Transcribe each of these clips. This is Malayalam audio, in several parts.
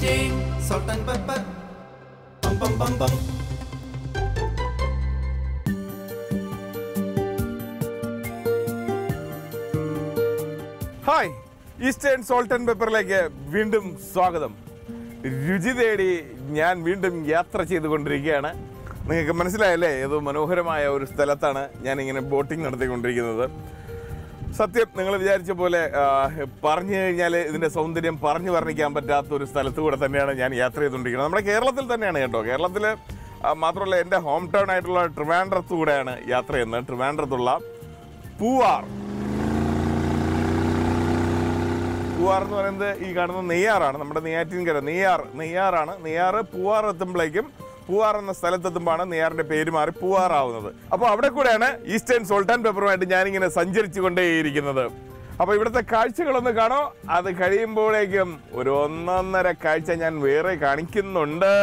Eastern salt and pepper. Bum bum bum bum. Hi eastern salt and പെപ്പറിലേക്ക് വീണ്ടും സ്വാഗതം രുചി തേടി ഞാൻ വീണ്ടും യാത്ര ചെയ്തുകൊണ്ടിരിക്കുകയാണ് നിങ്ങൾക്ക് മനസ്സിലായല്ലേ ഏതോ മനോഹരമായ ഒരു സ്ഥലത്താണ് ഞാൻ ഇങ്ങനെ ബോട്ടിംഗ് നടത്തിക്കൊണ്ടിരിക്കുന്നത് സത്യം നിങ്ങൾ വിചാരിച്ച പോലെ ആ, പറഞ്ഞു കഴിഞ്ഞാൽ ഇതിൻ്റെ സൗന്ദര്യം പറഞ്ഞു വർണ്ണിക്കാൻ പറ്റാത്ത ഒരു സ്ഥലത്ത് കൂടെ തന്നെയാണ് ഞാൻ യാത്ര ചെയ്തുകൊണ്ടിരിക്കുന്നത് നമ്മുടെ കേരളത്തിൽ തന്നെയാണ് കേട്ടോ കേരളത്തിൽ മാത്രമല്ല എൻ്റെ ഹോം ടൗൺ ആയിട്ടുള്ള ട്രിവാൻഡ്രത്ത് കൂടെയാണ് യാത്ര ചെയ്യുന്നത് ട്രിവാൻഡ്രത്തുള്ള പൂവാർ പൂവാർ എന്ന് പറയുന്നത് ഈ കാണുന്ന നെയ്യാറാണ് നമ്മുടെ നെയ്യാറ്റിൻകര നെയ്യാർ നെയ്യാറാണ് നെയ്യാറ് പൂവാർ എത്തുമ്പോഴേക്കും പൂവാർ എന്ന സ്ഥലത്തെത്തുമ്പോഴാണ് നെയ്യാറിന്റെ പേര് മാറി പൂവാറാവുന്നത് അപ്പോൾ അവിടെ കൂടെയാണ് ഈസ്റ്റേൺ സോൾട്ട് ആൻഡ് പെപ്പറുമായിട്ട് ഞാനിങ്ങനെ സഞ്ചരിച്ചു കൊണ്ടേയിരിക്കുന്നത് അപ്പോൾ ഇവിടുത്തെ കാഴ്ചകളൊന്ന് കാണോ അത് കഴിയുമ്പോഴേക്കും ഒരു ഒന്നൊന്നര കാഴ്ച ഞാൻ വേറെ കാണിക്കുന്നുണ്ട്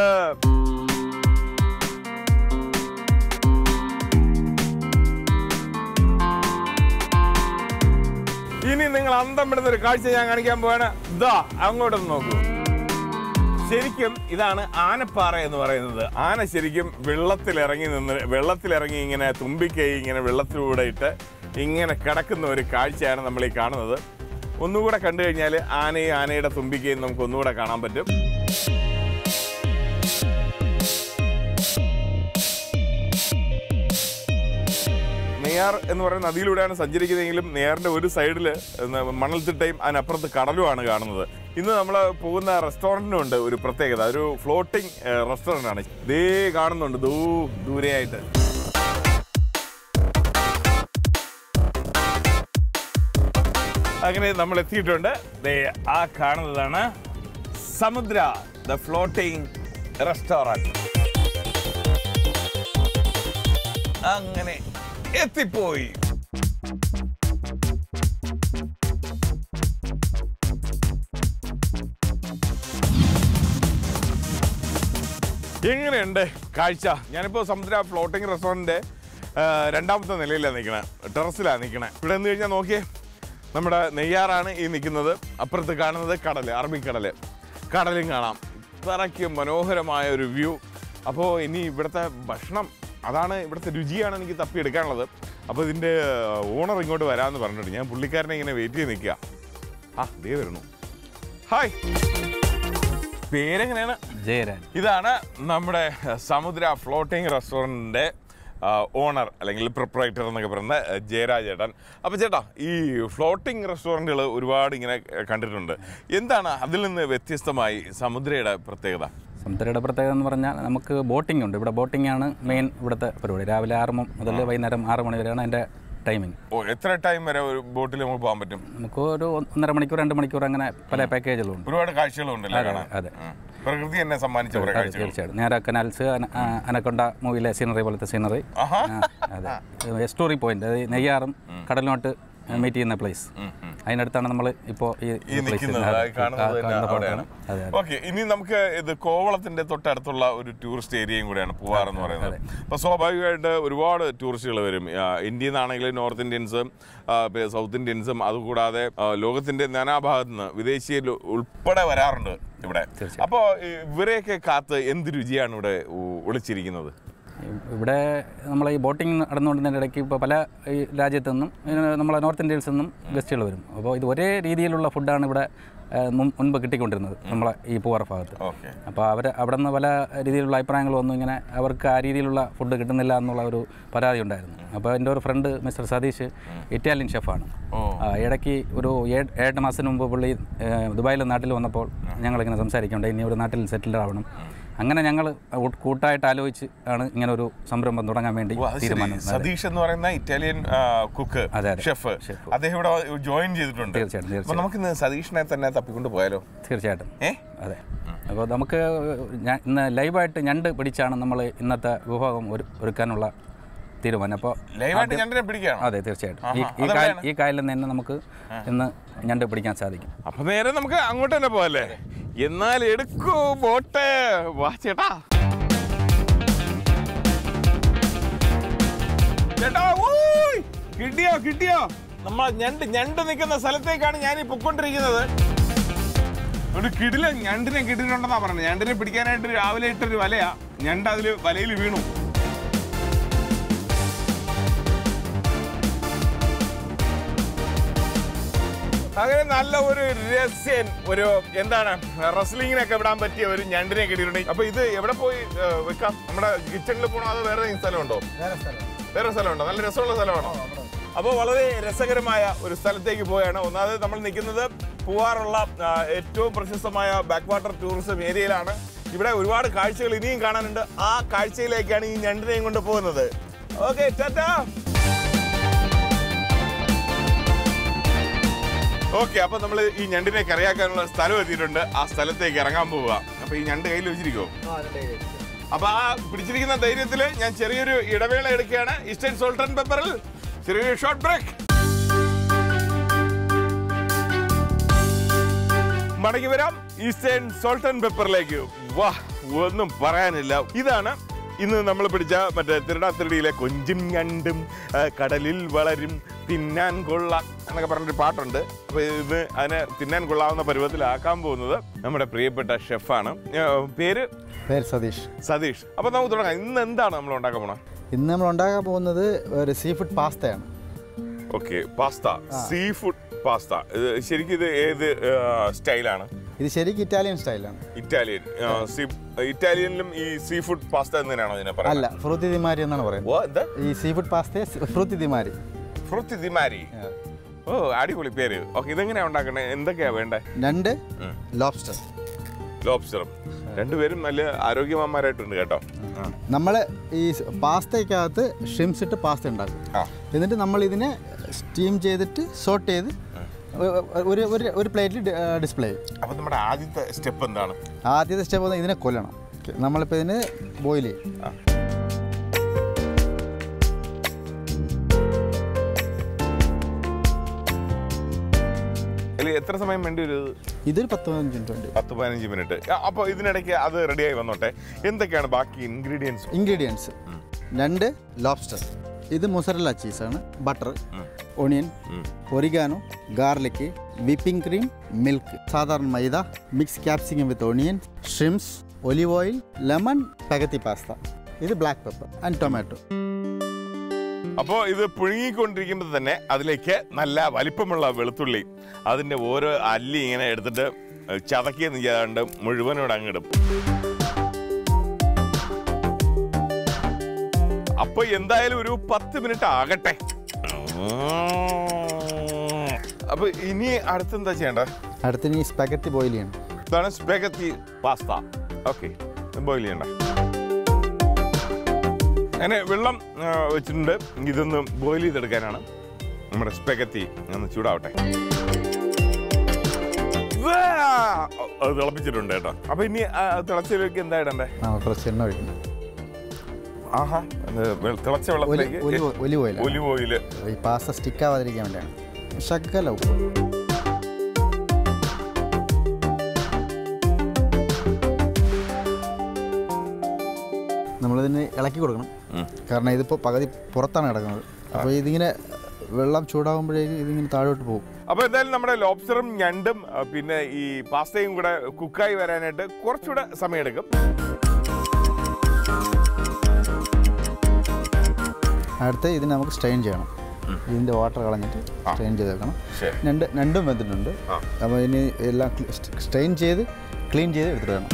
ഇനി നിങ്ങൾ അന്തം വിടുന്ന ഒരു കാഴ്ച ഞാൻ കാണിക്കാൻ പോവാണ് ഇതാ അങ്ങോട്ടൊന്ന് നോക്കൂ ശരിക്കും ഇതാണ് ആനപ്പാറ എന്ന് പറയുന്നത് ആന ശരിക്കും വെള്ളത്തിലിറങ്ങി നിന്ന് വെള്ളത്തിലിറങ്ങി ഇങ്ങനെ തുമ്പിക്കൈ ഇങ്ങനെ വെള്ളത്തിലൂടെ ഇട്ട് ഇങ്ങനെ കിടക്കുന്ന ഒരു കാഴ്ചയാണ് നമ്മൾ ഈ കാണുന്നത് ഒന്നുകൂടെ കണ്ടു കഴിഞ്ഞാൽ ആനയും ആനയുടെ തുമ്പിക്കയും നമുക്ക് ഒന്നുകൂടെ കാണാൻ പറ്റും നെയ്യാർ എന്ന് പറയുന്ന നദിയിലൂടെയാണ് സഞ്ചരിക്കുന്നതെങ്കിലും നെയ്യാറിന്റെ ഒരു സൈഡിൽ മണൽത്തിട്ടയും അതിനപ്പുറത്ത് കടലുമാണ് കാണുന്നത് ഇന്ന് നമ്മൾ പോകുന്ന റെസ്റ്റോറൻറ്റിനും ഉണ്ട് ഒരു പ്രത്യേകത ഒരു ഫ്ലോട്ടിംഗ് റെസ്റ്റോറൻ്റ് ആണ് ദേ കാണുന്നുണ്ട് ദൂ ദൂരെയായിട്ട് അങ്ങനെ നമ്മൾ എത്തിയിട്ടുണ്ട് ദേ ആ കാണുന്നതാണ് സമുദ്ര ദ ഫ്ലോട്ടിംഗ് റെസ്റ്റോറൻറ്റ് അങ്ങനെ എത്തിപ്പോയി എങ്ങനെയുണ്ട് കാഴ്ച ഞാനിപ്പോൾ സമുദ്ര ഫ്ലോട്ടിംഗ് റെസ്റ്റോറൻറ്റിൻ്റെ രണ്ടാമത്തെ നിലയിലാണ് നിൽക്കണേ ടെറസിലാണ് നിൽക്കണേ ഇവിടെ നിന്ന് കഴിഞ്ഞാൽ നോക്കിയേ നമ്മുടെ നെയ്യാറാണ് ഈ നിൽക്കുന്നത് അപ്പുറത്ത് കാണുന്നത് കടൽ അറബിക്കടൽ കടലും കാണാം ഇത്രയ്ക്ക് മനോഹരമായ ഒരു വ്യൂ അപ്പോൾ ഇനി ഇവിടുത്തെ ഭക്ഷണം അതാണ് ഇവിടുത്തെ രുചിയാണ് എനിക്ക് തപ്പിയെടുക്കാനുള്ളത് അപ്പോൾ ഇതിൻ്റെ ഓണർ ഇങ്ങോട്ട് വരാമെന്ന് പറഞ്ഞിട്ടുണ്ട് ഞാൻ പുള്ളിക്കാരനെ ഇങ്ങനെ വെയിറ്റ് ചെയ്ത് നിൽക്കുക ആ ദേ വരുന്നു ഹായ് പേരെങ്ങനെയാണ് ജയരാൻ ഇതാണ് നമ്മുടെ സമുദ്ര ഫ്ലോട്ടിംഗ് റെസ്റ്റോറൻറ്റിൻ്റെ ഓണർ അല്ലെങ്കിൽ പ്രൊപ്പറേറ്റർ എന്നൊക്കെ പറയുന്ന ജയരാജ് ചേട്ടൻ അപ്പോൾ ചേട്ടാ ഈ ഫ്ലോട്ടിംഗ് റെസ്റ്റോറൻറ്റുകൾ ഒരുപാട് ഇങ്ങനെ കണ്ടിട്ടുണ്ട് എന്താണ് അതിൽ നിന്ന് വ്യത്യസ്തമായി സമുദ്രയുടെ പ്രത്യേകത സമുദ്രയുടെ പ്രത്യേകത എന്ന് പറഞ്ഞാൽ നമുക്ക് ബോട്ടിംഗ് ഉണ്ട് ഇവിടെ ബോട്ടിംഗ് ആണ് മെയിൻ ഇവിടുത്തെ പരിപാടി രാവിലെ ആറ് മണി മുതൽ വൈകുന്നേരം ആറ് മണി വരെയാണ് അതിൻ്റെ ടൈമിംഗ് ഓ എത്ര ടൈം വരെ ഒരു ബോട്ടിൽ നമുക്ക് പോകാൻ പറ്റും നമുക്ക് ഒരു ഒന്നര മണിക്കൂർ രണ്ട് മണിക്കൂർ അങ്ങനെ പല പാക്കേജുകളുണ്ട് ഒരുപാട് കാഴ്ചകളുണ്ടല്ലേ കാണാൻ അതെ ഉം. പ്രകൃതി എന്നെ സമ്മാനിച്ച കുറേ അതെ കാഴ്ചകൾ തീർച്ചയായിട്ടും നേരെ കനാൽസ് അന- ആ, അനക്കൊണ്ട മൂവിയിലെ സീനറി പോലത്തെ സീനറി ആഹാ അതെ എസ്റ്റോറി പോയിന്റ് അത് നെയ്യാറും കടലിനോട്ട് മീറ്റ് ചെയ്യുന്ന പ്ലേസ് ഉം, ഉം. അതിനടുത്താണ് നമ്മൾ ഇപ്പോൾ ഈ ഈ place നിൽക്കുന്നത് അതെ, ആ കാണുന്നത് ആ തന്നെ കാണുന്ന അവിടെയാണ് ഭാഗത്താണ്. അതെ ഓക്കെ ഇനി നമുക്ക് ഇത് കോവളത്തിന്റെ തൊട്ടടുത്തുള്ള ഒരു ടൂറിസ്റ്റ് ഏരിയയും കൂടെയാണ് പൂവാർ എന്ന് പറയുന്നത് അപ്പൊ സ്വാഭാവികമായിട്ട് ഒരുപാട് ടൂറിസ്റ്റുകൾ വരും ആ, ഇന്ത്യയിൽ നിന്നാണെങ്കിൽ നോർത്ത് ഇന്ത്യൻസും ആ, പിന്നെ സൗത്ത് ഇന്ത്യൻസും അതുകൂടാതെ ആ, ലോകത്തിന്റെ നാനാഭാഗത്തു നിന്ന് വിദേശീയർ ഉൾപ്പെടെ വരാറുണ്ട് ഇവിടെ അപ്പോൾ ഇവരെയൊക്കെ കാത്ത് എന്ത് രുചിയാണ് ഇവിടെ ഉ- ഒളിച്ചിരിക്കുന്നത് ഇവിടെ നമ്മൾ ഈ ബോട്ടിംഗ് നടന്നുകൊണ്ടിരുന്ന ഇടയ്ക്ക് ഇപ്പോൾ പല ഈ രാജ്യത്തു നിന്നും ഇങ്ങനെ നമ്മളെ നോർത്ത് ഇന്ത്യൻസിൽ നിന്നും ഗസ്റ്റുകൾ വരും അപ്പോൾ ഇത് ഒരേ രീതിയിലുള്ള ഫുഡാണ് ഇവിടെ ആ, മുൻ- മുൻപ് കിട്ടിക്കൊണ്ടിരുന്നത് നമ്മളെ ഈ പൂവാർ ഭാഗത്ത് ഓക്കെ അപ്പോൾ അവർ അവിടെ നിന്ന് പല രീതിയിലുള്ള അഭിപ്രായങ്ങൾ വന്നു ഇങ്ങനെ അവർക്ക് ആ രീതിയിലുള്ള ഫുഡ് കിട്ടുന്നില്ല എന്നുള്ള ഒരു പരാതി ഉണ്ടായിരുന്നു അപ്പോൾ എൻ്റെ ഒരു ഫ്രണ്ട് മിസ്റ്റർ സതീഷ് ഇറ്റാലിയൻ ഷെഫാണ് ഓ. ആ, ഇടയ്ക്ക് ഒരു ഏഴ് ഏഴ് മാസത്തിന് മുമ്പ് പുള്ളി ഏഹ്, ദുബായിൽ നാട്ടിൽ വന്നപ്പോൾ ഞങ്ങളിങ്ങനെ സംസാരിക്കുന്നുണ്ട് ഇനി ഒരു നാട്ടിൽ സെറ്റിൽഡ് ആവണം അങ്ങനെ ഞങ്ങൾ കൂട്ടായിട്ട് ആലോചിച്ച് ആണ് ഇങ്ങനെ ഒരു സംരംഭം തുടങ്ങാൻ വേണ്ടി ഓ, അത് ശരി. തീരുമാനം സതീഷ് എന്ന് പറയുന്ന ഇറ്റാലിയൻ കുക്ക് അതെ, അതെ. Chef chef. അദ്ദേഹം ഇവിടെ ജോയിൻ ചെയ്തിട്ടുണ്ട് തീർച്ചയായിട്ടും അപ്പൊ തീർച്ചയായിട്ടും നമുക്ക് ഇന്ന് സതീഷിനെ തന്നെ തപ്പിക്കൊണ്ട് പോയാലോ തീർച്ചയായിട്ടും ഏ അതെ അപ്പോൾ നമുക്ക് ഞാൻ ഇന്ന് ലൈവായിട്ട് ഞണ്ട് പിടിച്ചാണ് നമ്മൾ ഇന്നത്തെ വിഭവം ഒരു ഒരുക്കാനുള്ള തീരുമാനം അപ്പോൾ ലൈവായിട്ട് ഞണ്ടിനെ പിടിക്കുകയാണ് അതെ തീർച്ചയായിട്ടും ഈ ആഹാ, ഈ കായൽ അതെവിടെയാണ്? ഈ കായലിൽ നിന്ന് തന്നെ നമുക്ക് ഇന്ന് ഞണ്ട് പിടിക്കാൻ സാധിക്കും അപ്പൊ നേരെ നമുക്ക് അങ്ങോട്ട് തന്നെ പോവല്ലേ എന്നാൽ എടുക്കൂ ബോട്ട് വാ ചേട്ടാ ചേട്ടാ ഊയ്! കിട്ടിയോ കിട്ടിയോ നമ്മൾ ഞണ്ട് ഞണ്ട് നിൽക്കുന്ന സ്ഥലത്തേക്കാണ് ഞാൻ ഈ പൊക്കൊണ്ടിരിക്കുന്നത് ഒരു കിടില ഞണ്ടിനെ കിടിലുണ്ടെന്നാ പറഞ്ഞത് ഞണ്ടിനെ പിടിക്കാനായിട്ട് രാവിലെ ഇട്ടൊരു വലയാ ഞണ്ട് അതിൽ വലയിൽ വീണു അങ്ങനെ നല്ല ഒരു രസ്യൻ ഒരു എന്താണ് റെസ്ലിങ്ങിനൊക്കെ വിടാൻ പറ്റിയ ഒരു ഞണ്ടിനെ കിട്ടിയിട്ടുണ്ട് അപ്പൊ ഇത് എവിടെ പോയി ഏ, വെക്കാം നമ്മുടെ കിച്ചണിൽ പോകണോ അതോ വേറെ ഏതെങ്കിലും സ്ഥലമുണ്ടോ വേറെ സ്ഥലമുണ്ടോ നല്ല രസമുള്ള സ്ഥലമാണോ അപ്പോൾ വളരെ രസകരമായ ഒരു സ്ഥലത്തേക്ക് പോവുകയാണ് ഒന്നാമത് നമ്മൾ നിൽക്കുന്നത് പൂവാറുള്ള ആ, ഏറ്റവും പ്രശസ്തമായ ബാക്ക് വാട്ടർ ടൂറിസം ഏരിയയിലാണ് ഇവിടെ ഒരുപാട് കാഴ്ചകൾ ഇനിയും കാണാനുണ്ട് ആ കാഴ്ചയിലേക്കാണ് ഈ ഞണ്ടിനെയും കൊണ്ട് പോകുന്നത് ഓക്കെ ടാറ്റാ ഓക്കെ അപ്പൊ നമ്മൾ ഈ ഞണ്ടിനെ കറിയാക്കാനുള്ള സ്ഥലം എത്തിയിട്ടുണ്ട് ആ സ്ഥലത്തേക്ക് ഇറങ്ങാൻ പോവുക അപ്പൊ ഈ ഞണ്ട് കയ്യിൽ വെച്ചിരിക്കുമോ അപ്പൊ ആ പിടിച്ചിരിക്കുന്ന ധൈര്യത്തിൽ ഞാൻ ചെറിയൊരു ഇടവേള എടുക്കുകയാണ് ഈസ്റ്റേൺ സോൾട്ട് ആൻഡ് പെപ്പറിൽ ചെറിയൊരു ഷോർട്ട് ബ്രേക്ക് മടങ്ങി വരാം ഈസ്റ്റേൺ സോൾട്ട് ആൻഡ് പെപ്പറിലേക്ക് വാ ഒന്നും പറയാനില്ല ഇതാണ് ഇന്ന് നമ്മൾ പിടിച്ച മറ്റേ തിരുടാത്തിരടിയിലെ കൊഞ്ചും ഞണ്ടും ആ, കടലിൽ വളരും തിന്നാൻ കൊള്ളാം എന്നൊക്കെ പറഞ്ഞൊരു പാട്ടുണ്ട് അപ്പൊ ഇന്ന് അതിനെ തിന്നാൻ കൊള്ളാവുന്ന പരുവത്തിലാക്കാൻ പോകുന്നത് നമ്മുടെ പ്രിയപ്പെട്ട ഷെഫാണ് ആ, പേര് പേര് സതീഷ് സതീഷ് അപ്പൊ നമുക്ക് തുടങ്ങാം ഇന്ന് എന്താണ് നമ്മൾ ഉണ്ടാക്കാൻ പോണത് ഇന്ന് നമ്മൾ ഉണ്ടാക്കാൻ പോകുന്നത് ഒരു സീ ഫുഡ് പാസ്തയാണ് okay pasta seafood pasta ഇത് ശരിക്കും ഇത് ഏത് സ്റ്റൈലാണ് ഇത് ശരിക്കും ഇറ്റാലിയൻ സ്റ്റൈലാണ് ഇറ്റാലിയൻ ആ, സീ- ഇറ്റാലിയനിലും ഈ സീ ഫുഡ് പാസ്ത എന്ന് തന്നെയാണോ ഇതിനെ അല്ല പറയുന്നത് ഫ്രൂത്തി ദിമാരി എന്നാണ് പറയുന്നത് ഓ എന്താ ഈ സീ ഫുഡ് പാസ്തയെ ഫ്രൂത്തി ദിമാരി ഫ്രുത്തി ദിമാരി ഓ അടിപൊളി പേര് ഓക്കെ ഇതെങ്ങനെയാ ഉണ്ടാക്കണേ എന്തൊക്കെയാ വേണ്ടേ രണ്ട് ലോബ്സ്റ്റർ ലോബ്സ്റ്ററും രണ്ടുപേരും നല്ല ആരോഗ്യവാന്മാരായിട്ടുണ്ട് കേട്ടോ നമ്മൾ ഈ പാസ്തയ്ക്കകത്ത് ഷ്രിംസ് ഇട്ട് പാസ്ത ഉണ്ടാക്കും ആ. എന്നിട്ട് നമ്മൾ ഇതിനെ സ്റ്റീം ചെയ്തിട്ട് സോട്ട് ചെയ്ത് ഒരു ഒരു ഒരു പ്ലേറ്റിൽ ഡിസ്പ്ലേ ചെയ്യും അപ്പൊ നമ്മുടെ ആദ്യത്തെ സ്റ്റെപ്പ് എന്താണ് ആദ്യത്തെ സ്റ്റെപ്പ് ഇതിനെ കൊല്ലണം നമ്മളിപ്പോൾ ഇതിനെ ബോയിൽ ചെയ്യും ആ. ഇതിൽ എത്ര സമയം വേണ്ടി വരും ഇത്? ഇതൊരു പത്ത് പതിനഞ്ച് മിനിറ്റ് ഉണ്ട് പത്ത് പതിനഞ്ച് മിനിറ്റ് അപ്പോൾ ഇതിനിടയ്ക്ക് അത് റെഡിയായി വന്നോട്ടെ എന്തൊക്കെയാണ് ബാക്കി ഇൻഗ്രീഡിയൻസ് ഇൻഗ്രീഡിയൻസ് രണ്ട് ലോബ്സ്റ്റർ ഇത് മുസറല്ല ചീസാണ് butter onion oregano garlic whipping cream milk സാധാരണ മൈദ mix capsicum with onion shrimps olive oil lemon പകത്തി പാസ്ത ഇത് ബ്ലാക്ക് പെപ്പർ ആൻഡ് ടൊമാറ്റോ അപ്പോൾ ഇത് പുഴുങ്ങിക്കൊണ്ടിരിക്കുമ്പോൾ തന്നെ അതിലേക്ക് നല്ല വലിപ്പമുള്ള വെളുത്തുള്ളി അതിൻ്റെ ഓരോ അല്ലി ഇങ്ങനെ എടുത്തിട്ട് ചതക്കിയെന്ന് ചെയ്യാണ്ട് മുഴുവനോട് അങ്ങിടും അപ്പൊ എന്തായാലും ഒരു പത്ത് മിനിറ്റ് ആകട്ടെ അപ്പൊ ഇനി അടുത്തെന്താ ചെയ്യേണ്ടത് അടുത്തിന് ഈ സ്പഗത്തി ബോയിൽ ചെയ്യണം ഇതാണ് സ്പെഗത്തി പാസ്ത ഓക്കെ ബോയിൽ ചെയ്യണ്ട അങ്ങനെ വെള്ളം ആ, വെച്ചിട്ടുണ്ട് ഇതൊന്ന് ബോയിൽ ചെയ്തെടുക്കാനാണ് നമ്മുടെ സ്പെഗത്തി ഒന്ന് ചൂടാവട്ടെ വാ! അത് തിളപ്പിച്ചിട്ടുണ്ട് കേട്ടോ അപ്പൊ ഇനി ആ, തിളച്ചതിലേക്ക് എന്താ ഇടണ്ടേ ആ കുറച്ച് എണ്ണ ഒഴിക്കണം ആഹാ അത് വെ- തിളച്ച ഒലി വെള്ളത്തിലേക്ക് olive olive oil olive oil ഈ പാസ്ത സ്റ്റിക്ക് ആവാതിരിക്കാൻ വേണ്ടിയാണ് ശകല ഉപ്പ് നമ്മളിതിന് ഇളക്കി കൊടുക്കണം കാരണം ഇതിപ്പോൾ പകുതി പുറത്താണ് കിടക്കുന്നത് അപ്പോൾ ഇതിങ്ങനെ വെള്ളം ചൂടാകുമ്പോഴേക്ക് ഇതിങ്ങനെ താഴോട്ട് പോകും അപ്പൊ എന്തായാലും നമ്മുടെ ലോബ്സ്റ്ററും ഞണ്ടും ആ, പിന്നെ ഈ പാസ്തയും കൂടെ കുക്കായി വരാനായിട്ട് കുറച്ചുകൂടെ സമയമെടുക്കും അടുത്ത് ഇതിന് നമുക്ക് സ്ട്രെയിൻ ചെയ്യണം ഇതിൻ്റെ വാട്ടർ കളഞ്ഞിട്ട് സ്ട്രെയിൻ ചെയ്ത് വെക്കണം ശരി. രണ്ട് രണ്ടും വെന്തിട്ടുണ്ട് ആ. അപ്പോൾ ഇനി എല്ലാം സ്ട്രെയിൻ ചെയ്ത് ക്ലീൻ ചെയ്ത് എടുത്തിട്ട് വേണം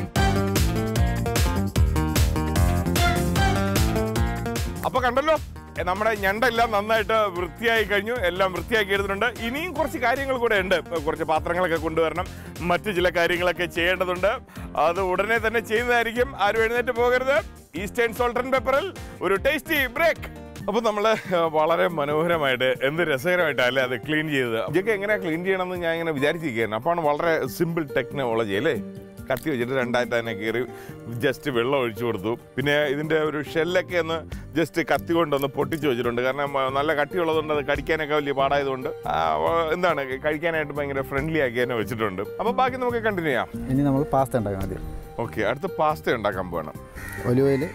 അപ്പൊ കണ്ടല്ലോ നമ്മുടെ ഞണ്ടെല്ലാം നന്നായിട്ട് വൃത്തിയായി കഴിഞ്ഞു എല്ലാം വൃത്തിയാക്കി എടുത്തിട്ടുണ്ട് ഇനിയും കുറച്ച് കാര്യങ്ങൾ കൂടെ ഉണ്ട് ഇപ്പൊ കുറച്ച് പാത്രങ്ങളൊക്കെ കൊണ്ടുവരണം മറ്റു ചില കാര്യങ്ങളൊക്കെ ചെയ്യേണ്ടതുണ്ട് അത് ഉടനെ തന്നെ ചെയ്യുന്നതായിരിക്കും ആരും എഴുന്നേറ്റ് പോകരുത് ഈസ്റ്റേൺ സോൾട്ടൻ പെപ്പറിൽ ഒരു ടേസ്റ്റി ബ്രേക്ക് അപ്പൊ നമ്മള് വളരെ മനോഹരമായിട്ട് എന്ത് രസകരമായിട്ടല്ലേ അത് ക്ലീൻ ചെയ്തത് ഇതൊക്കെ എങ്ങനെയാ ക്ലീൻ ചെയ്യണമെന്ന് ഞാൻ ഇങ്ങനെ വിചാരിച്ചിരിക്കുകയായിരുന്നു അപ്പാണ് വളരെ സിമ്പിൾ ടെക്നോളജി അല്ലേ കത്തി വെച്ചിട്ട് രണ്ടായിട്ട് തന്നെ കയറി ജസ്റ്റ് വെള്ളം ഒഴിച്ചു കൊടുത്തു പിന്നെ ഇതിന്റെ ഒരു ഷെല്ലൊക്കെ ഒന്ന് ജസ്റ്റ് കത്തി കൊണ്ടൊന്ന് പൊട്ടിച്ചു വെച്ചിട്ടുണ്ട് കാരണം ആ, നല്ല കട്ടിയുള്ളതുകൊണ്ട് അത് കടിക്കാനൊക്കെ വലിയ പാടായതുകൊണ്ട് ആ, വ- എന്താണ് കഴിക്കാനായിട്ട് ഭയങ്കര ഫ്രണ്ട്ലി ആക്കി തന്നെ വെച്ചിട്ടുണ്ട് അപ്പൊ ബാക്കി നമുക്ക് കണ്ടിന്യൂ ചെയ്യാം ഇനി നമ്മൾ പാസ്ത ഉണ്ടാക്കാം ആദ്യം ഓക്കെ അടുത്ത പാസ്ത ഉണ്ടാക്കാൻ പോകണം ഒലിവ് ഓയിൽ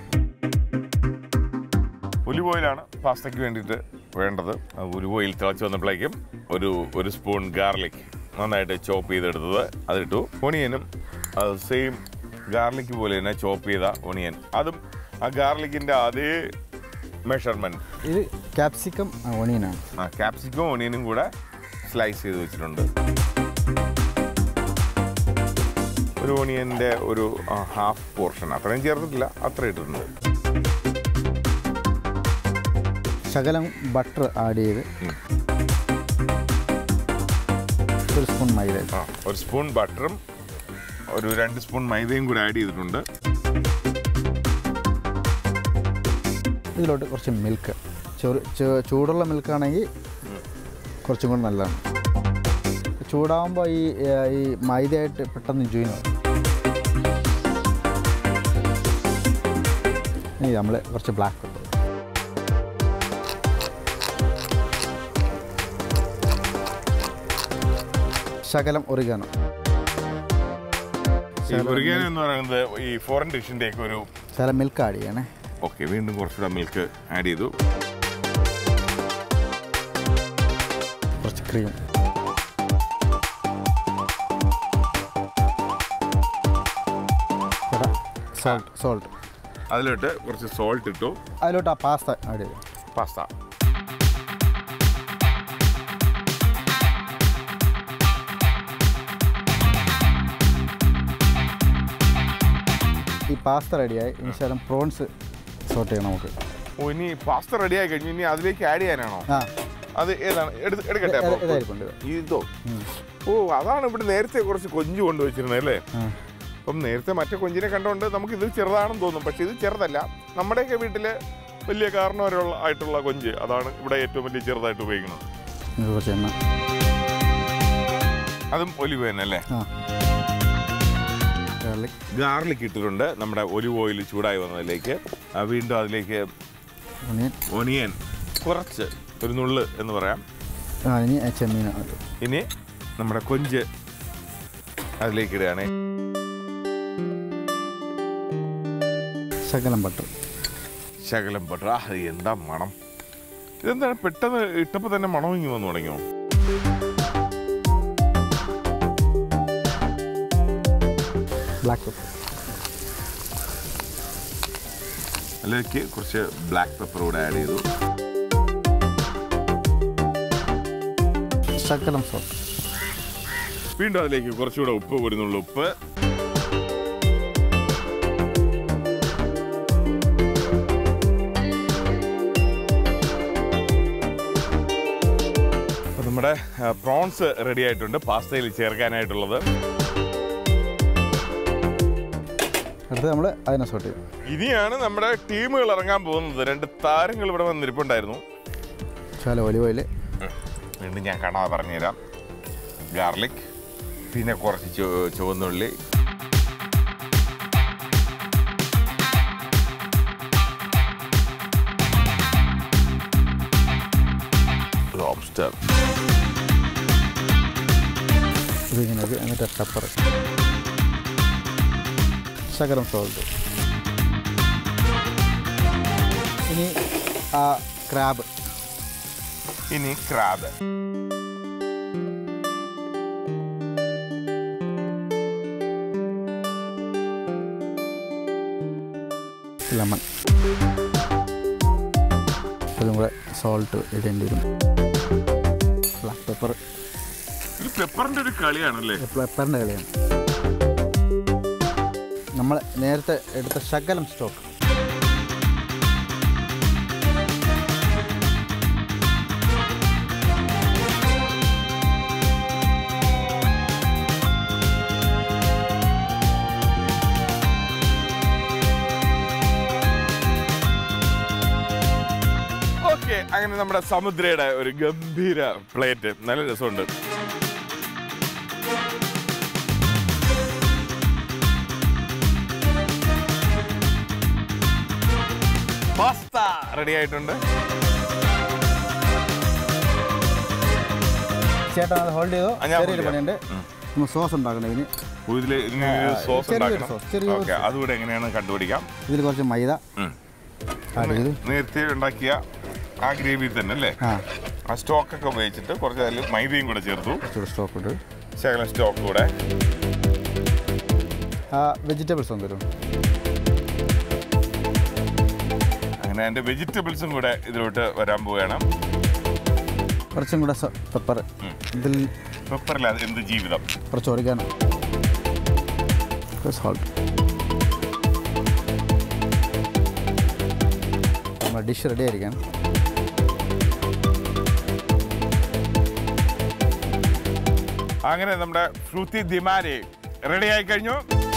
ഒലിവ് ഓയിലാണ് പാസ്തയ്ക്ക് വേണ്ടിയിട്ട് വേണ്ടത് ആ ഒലിവ് ഓയിൽ തിളച്ച് വന്നപ്പോഴേക്കും ഒരു ഒരു സ്പൂൺ ഗാർലിക് നന്നായിട്ട് ചോപ്പ് ചെയ്തെടുത്തത് അതിട്ടു ഒണിയനും അത് സെയിം ഗാർലിക് പോലെ തന്നെ ചോപ്പ് ചെയ്ത ഒണിയൻ അതും ആ ഗാർലിക്കിൻ്റെ അതേ മെഷർമെൻറ്റ് ഇത് ക്യാപ്സിക്കം ഓണിയനാണ് ആ ക്യാപ്സിക്കും ഒണിയനും കൂടെ സ്ലൈസ് ചെയ്ത് വെച്ചിട്ടുണ്ട് ഒരു ഒണിയൻ്റെ ഒരു ഹാഫ് പോർഷൻ അത്രയും ചേർത്തിട്ടില്ല അത്ര ഇട്ടിട്ടുണ്ട് ശകലം ബട്ടർ ആഡ് ചെയ്ത് ഉം. ഒരു സ്പൂൺ മൈദ ആ ഒരു സ്പൂൺ ബട്ടറും ഒരു രണ്ട് സ്പൂൺ മൈദയും കൂടെ ആഡ് ചെയ്തിട്ടുണ്ട് ഇതിലോട്ട് കുറച്ച് മിൽക്ക് ചെറു ചെ- ചൂടുള്ള മിൽക്കാണെങ്കിൽ കുറച്ചും കൂടി നല്ലതാണ് ചൂടാകുമ്പോൾ ഈ ഏ, ഈ മൈദയായിട്ട് പെട്ടെന്ന് ജോയിൻ ആവും ഇനി നമ്മൾ കുറച്ച് ബ്ലാക്ക് പെപ്പർ ശകലം ഒറിഗാനോ ഈ ഒറിഗാനോ എന്ന് പറയുന്നത് ഈ ഫോറിൻ ഡിഷിന്റെ ഒക്കെ ഒരു ശകലം മിൽക്ക് ആഡ് ചെയ്യണേ ഓക്കെ വീണ്ടും കുറച്ചുകൂടെ മിൽക്ക് ആഡ് ചെയ്തു കുറച്ച് ക്രീം സോൾട്ട് സോൾട്ട് അതിലോട്ട് കുറച്ച് സോൾട്ട് ഇട്ടു അതിലോട്ട് ആ പാസ്ത ആഡ് ചെയ്തു പാസ്ത ഈ പാസ്ത റെഡിയായി ഇനി ശകലം പ്രോൺസ് സോട്ട് ചെയ്യണം നമുക്ക് ഓ ഇനി പാസ്ത റെഡി ആയി കഴിഞ്ഞു ഇനി അതിലേക്ക് ആഡ് ചെയ്യാനാണോ ആ അത് ഏതാണ് എടുത്ത് എടുക്കട്ടെ ഇത് അപ്പൊ? ഇതായിരിക്കും ഇത്. ഇതോ ഓ അതാണ് ഇവിടെ നേരത്തെ കുറച്ച് കൊഞ്ച് കൊണ്ടുവച്ചിരുന്നത് അല്ലേ ആ. അപ്പം നേരത്തെ മറ്റേ കൊഞ്ചിനെ കണ്ടുകൊണ്ട് നമുക്ക് ഇത് ചെറുതാണെന്ന് തോന്നും പക്ഷെ ഇത് ചെറുതല്ല നമ്മുടെയൊക്കെ വീട്ടില് വലിയ കാരണവരുള്ള ആയിട്ടുള്ള കൊഞ്ച് അതാണ് ഇവിടെ ഏറ്റവും വലിയ ചെറുതായിട്ട് ഉപയോഗിക്കുന്നത് ഇത് കുറച്ച് എണ്ണ അതും ഒലിവ് തന്നെ അല്ലേ ആ ഗാർലിക് ഗാർലിക് ഇട്ടിട്ടുണ്ട് നമ്മുടെ ഒലിവ് ഓയിൽ ചൂടായി വന്നതിലേക്ക് ആ, വീണ്ടും അതിലേക്ക് ഒണിയൻ ഒനിയൻ കുറച്ച് ഒരു നുള്ള് എന്ന് പറയാം ആ ഇനി ചെമ്മീൻ അത് ഇനി നമ്മുടെ കൊഞ്ച് അതിലേക്ക് ഇടുകയാണേ ശകലം ബട്ടർ ശകലം ബട്ടർ ആ അത് എന്താ മണം ഇതെന്താണ് പെട്ടെന്ന് ഇട്ടപ്പോൾ തന്നെ മണം ഇങ്ങി വന്നു തുടങ്ങിയോ ബ്ലാക്ക് പെപ്പർ അതിലേക്ക് കുറച്ച് ബ്ലാക്ക് പെപ്പർ കൂടെ ആഡ് ചെയ്തു ശകലം സോൾട്ട് വീണ്ടും അതിലേക്ക് കുറച്ചുകൂടെ ഉപ്പ് വരുന്നുള്ള ഉപ്പ് അപ്പൊ നമ്മുടെ പ്രോൺസ് റെഡി ആയിട്ടുണ്ട് പാസ്തയിൽ ചേർക്കാനായിട്ടുള്ളത് അടുത്ത് നമ്മൾ അതിനെ സോട്ട് ചെയ്യും ഇനിയാണ് നമ്മുടെ ടീമുകൾ ഇറങ്ങാൻ പോകുന്നത് രണ്ട് താരങ്ങൾ ഇവിടെ വന്നിരിപ്പുണ്ടായിരുന്നു ശകലം ഒലിവ് ഓയിൽ വീണ്ടും ഞാൻ കാണാതെ പറഞ്ഞുതരാം ഗാർലിക് പിന്നെ കുറച്ച് ചു- ചുവന്നുള്ളി ലോബ്സ്റ്റർ ഇതിങ്ങനെ ഒരു എന്നിട്ട് പെപ്പർ ശകലം സോൾട്ട് ഇനി ആ ക്രാബ് ഇനി ക്രാബ് ലെമൺ അതും കൂടെ സോൾട്ട് ഇടേണ്ടി വരും ബ്ലാക്ക് പെപ്പർ ഇത് പെപ്പറിന്റെ ഒരു കളിയാണല്ലേ പെപ്പറിൻ്റെ കളിയാണ് നമ്മൾ നേരത്തെ എടുത്ത ശകലം സ്റ്റോക്ക് അങ്ങനെ നമ്മുടെ സമുദ്രയുടെ ഒരു ഗംഭീര പ്ലേറ്റ് നല്ല രസമുണ്ട് പാസ്ത റെഡി ആയിട്ടുണ്ട് ചേട്ടാ അത് ഹോൾഡ് ചെയ്തോ ആ, ഞാൻ ചെറിയൊരു hold പണിയുണ്ട് നമ്മൾ സോസ് ഉണ്ടാക്കണം ഇതിന് ഓ, ഇതില് ഇതിന് സോസ് ചെറിയൊരു ഉണ്ടാക്കണം sauce, ചെറിയൊരു ഓക്കെ അതുകൂടെ എങ്ങനെയാണ് കണ്ടുപിടിക്കാം ഇതിൽ കുറച്ച് മൈദ ഉം. ആഡ് ചെയ്തു നേരത്തെ ഉണ്ടാക്കിയ ആ ഗ്രേവി തന്നെ അല്ലേ ആ ആ സ്റ്റോക്കൊക്കെ ഉപയോഗിച്ചിട്ട് കുറച്ച് അതിൽ മൈദയും കൂടെ ചേർത്തു കുറച്ചുകൂടെ സ്റ്റോക്ക് ഇട്ട് ശകലം സ്റ്റോക്ക് കൂടെ ആ വെജിറ്റബിൾസ് ഒന്ന് തരും അങ്ങനെ അതിന്റെ വെജിറ്റബിൾസും കൂടെ ഇതിലോട്ട് വരാൻ പോവുകയാണ് കുറച്ചും കൂടെ പെപ്പർ ഇതിൽ പെപ്പറില്ലാതെ എന്ത് ജീവിതം കുറച്ച് ഓടിക്കാനോ സോൾട്ട് നമ്മുടെ ഡിഷ് റെഡി ആയിരിക്കാൻ അങ്ങനെ നമ്മുടെ ഫ്രൂത്തി ദിമാരി റെഡി ആയി കഴിഞ്ഞു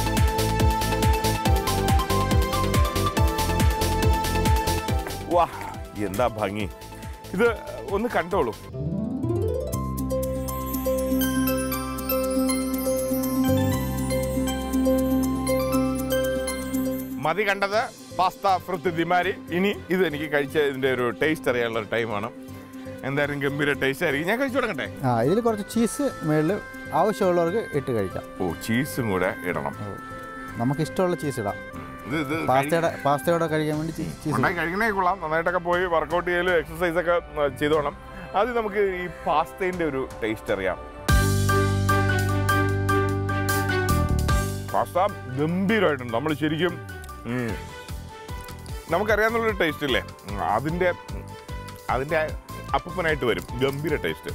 വാ എന്താ ഭംഗി ഇത് ഒന്ന് കണ്ടോളൂ മതി കണ്ടത് പാസ്ത ഫ്രുത്ത് ദിമാരി ഇനി ഇത് എനിക്ക് കഴിച്ച ഇതിന്റെ ഒരു ടേസ്റ്റ് അറിയാനുള്ള ഒരു ടൈമാണ് എന്തായാലും ഗംഭീര ടേസ്റ്റ് ആയിരിക്കും ഞാൻ കഴിച്ചു തുടങ്ങട്ടെ ആ ഇതിൽ കുറച്ച് ചീസ് മേളിൽ ആവശ്യമുള്ളവർക്ക് ഇട്ട് കഴിക്കാം ഓ ചീസും കൂടെ ഇടണം നമുക്ക് ഇഷ്ടമുള്ള ചീസ് ഇടാം ഇത് ഇത് പാസ്തയുടെ പാസ്തയോടെ കഴിക്കാൻ വേണ്ടി ചീസ് ഉണ്ടായി കഴിക്കണേ കൊള്ളാം നന്നായിട്ടൊക്കെ പോയി വർക്കൗട്ട് ചെയ്യലും എക്സസൈസ് ഒക്കെ ആ, ചെയ്തോണം അത് നമുക്ക് ഈ പാസ്തേന്റെ ഒരു ടേസ്റ്റ് അറിയാം പാസ്ത ഗംഭീരമായിട്ടുണ്ട് നമ്മൾ ശരിക്കും ഉം, നമുക്കറിയാവുന്നൊരു ടേസ്റ്റ് ഇല്ലേ ഉം, അതിന്റെ ഉം, അതിന്റെ അപ്പനായിട്ട് വരും ഗംഭീര ടേസ്റ്റ്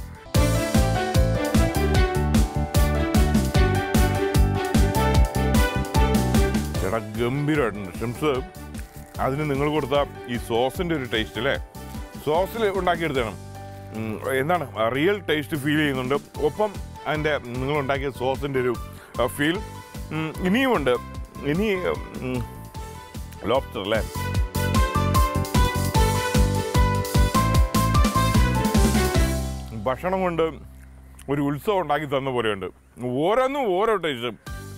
ചേട്ടാ ഗംഭീരമായിട്ടുണ്ട് ഷിംസ് അതിന് നിങ്ങൾ കൊടുത്ത ഈ സോസിന്റെ ഒരു ടേസ്റ്റ് അല്ലേ സോസിൽ ഉണ്ടാക്കിയെടുത്തണം ഉം, എന്താണ് റിയൽ ടേസ്റ്റ് ഫീൽ ചെയ്യുന്നുണ്ട് ഒപ്പം അതിൻ്റെ നിങ്ങൾ ഉണ്ടാക്കിയ സോസിൻ്റെ ഒരു ഫീൽ ഇനിയുമുണ്ട് ഇനി ലോബ്സ്റ്റർ അല്ലേ ഭക്ഷണം കൊണ്ട് ഒരു ഉത്സവം ഉണ്ടാക്കി തന്ന പോലെയുണ്ട് ഓരോന്നും ഓരോ ടേസ്റ്റും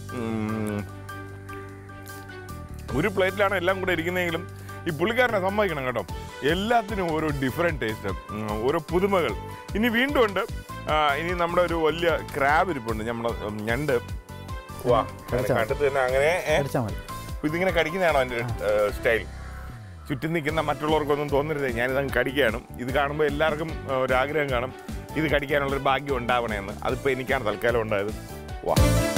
ഒരു പ്ലേറ്റിലാണ് എല്ലാം കൂടെ ഇരിക്കുന്നതെങ്കിലും ഈ പുള്ളിക്കാരനെ സമ്മതിക്കണം കേട്ടോ എല്ലാത്തിനും ഓരോ ഡിഫറെൻറ്റ് ടേസ്റ്റ് ഓരോ പുതുമകൾ ഇനി വീണ്ടും ഉണ്ട് ആ, ഇനി നമ്മുടെ ഒരു വലിയ ക്രാബ് ഇരിപ്പുണ്ട് നമ്മുടെ ഉം, ഞണ്ട് വാ കഴിച്ചാ മതി. കണ്ടിട്ട് തന്നെ അങ്ങനെ ഏ? അടിച്ചാൽ മതി ഇതിങ്ങനെ കടിക്കുന്നതാണോ എൻ്റെ സ്റ്റൈൽ ചുറ്റും നിൽക്കുന്ന മറ്റുള്ളവർക്കൊന്നും തോന്നരുത് ഞാനിതങ്ങ് കടിക്കുകയാണ് ഇത് കാണുമ്പോൾ എല്ലാവർക്കും ആ, ഒരു ആഗ്രഹം കാണും ഇത് കടിക്കാനുള്ളൊരു ഭാഗ്യം ഉണ്ടാവണമെന്ന് അതിപ്പോൾ എനിക്കാണ് തൽക്കാലം ഉണ്ടായത് വാ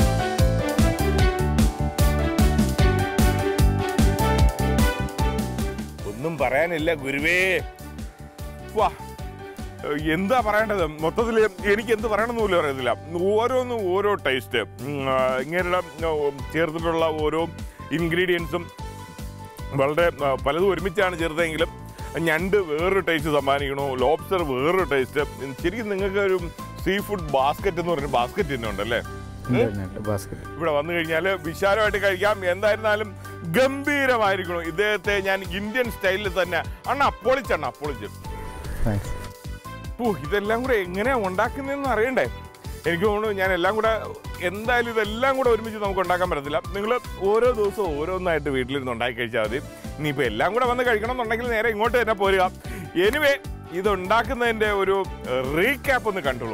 ഒന്നും പറയാനില്ല ഗുരുവേ വാ എന്താ പറയേണ്ടത് മൊത്തത്തിൽ എനിക്ക് എന്ത് പറയണമെന്ന് പോലും അറിയത്തില്ല ഓരോന്നും ഓരോ ടേസ്റ്റ് ഇങ്ങനെ ചേർത്തിട്ടുള്ള ഓരോ ഇൻഗ്രീഡിയൻസും വളരെ ആ, പലതും ഒരുമിച്ചാണ് ചേർത്തതെങ്കിലും ഞണ്ട് വേറൊരു ടേസ്റ്റ് സമ്മാനിക്കണു ലോബ്സ്റ്റർ വേറൊരു ടേസ്റ്റ് ശരിക്കും നിങ്ങൾക്ക് ഒരു സീ ഫുഡ് ബാസ്ക്കറ്റ് എന്ന് പറഞ്ഞ ബാസ്ക്കറ്റ് തന്നെ ഉണ്ടല്ലേ ബാസ്ക്കറ്റ് ഇവിടെ വന്നു കഴിഞ്ഞാൽ വിശാലമായിട്ട് കഴിക്കാം എന്തായിരുന്നാലും ഗംഭീരമായിരിക്കണം ഇദ്ദേഹത്തെ ഞാൻ ഇന്ത്യൻ സ്റ്റൈലിൽ തന്നെ അണ്ണ പൊളിച്ചണ്ണ പൊളിച്ച് താങ്ക്സ് ഓ ഇതെല്ലാം കൂടെ എങ്ങനെയാ ഉണ്ടാക്കുന്നതെന്ന് അറിയണ്ടേ എനിക്ക് തോന്നുന്നു ഞാൻ എല്ലാം കൂടെ എന്തായാലും ഇതെല്ലാം കൂടെ ഒരുമിച്ച് നമുക്ക് ഉണ്ടാക്കാൻ പറ്റത്തില്ല നിങ്ങൾ ഓരോ ദിവസവും ഓരോന്നായിട്ട് വീട്ടിലിരുന്ന് ഉണ്ടാക്കി കഴിച്ചാൽ മതി ഇനിയിപ്പോൾ എല്ലാം കൂടെ വന്ന് കഴിക്കണം എന്നുണ്ടെങ്കിൽ നേരെ ഇങ്ങോട്ട് തന്നെ പോരുക എനിവേ ഇത് ഉണ്ടാക്കുന്നതിൻ്റെ ഒരു റീക്യാപ്പ് ഒന്ന് കണ്ടോളൂ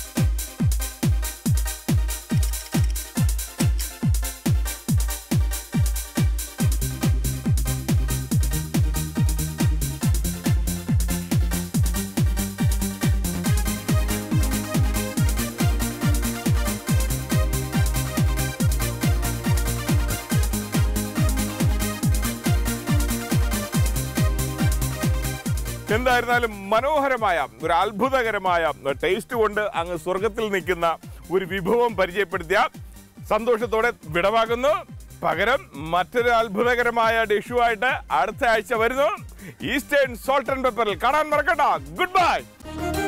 എന്തായിരുന്നാലും മനോഹരമായ ഒരു അത്ഭുതകരമായ ടേസ്റ്റ് കൊണ്ട് അങ്ങ് സ്വർഗത്തിൽ നിൽക്കുന്ന ഒരു വിഭവം പരിചയപ്പെടുത്തിയ സന്തോഷത്തോടെ വിടവാകുന്നു പകരം മറ്റൊരു അത്ഭുതകരമായ ഡിഷുമായിട്ട് അടുത്ത ആഴ്ച വരുന്നു ഈസ്റ്റേൺ സോൾട്ട് ആൻഡ് പെപ്പറിൽ കാണാൻ മറക്കണ്ട ഗുഡ് ബൈ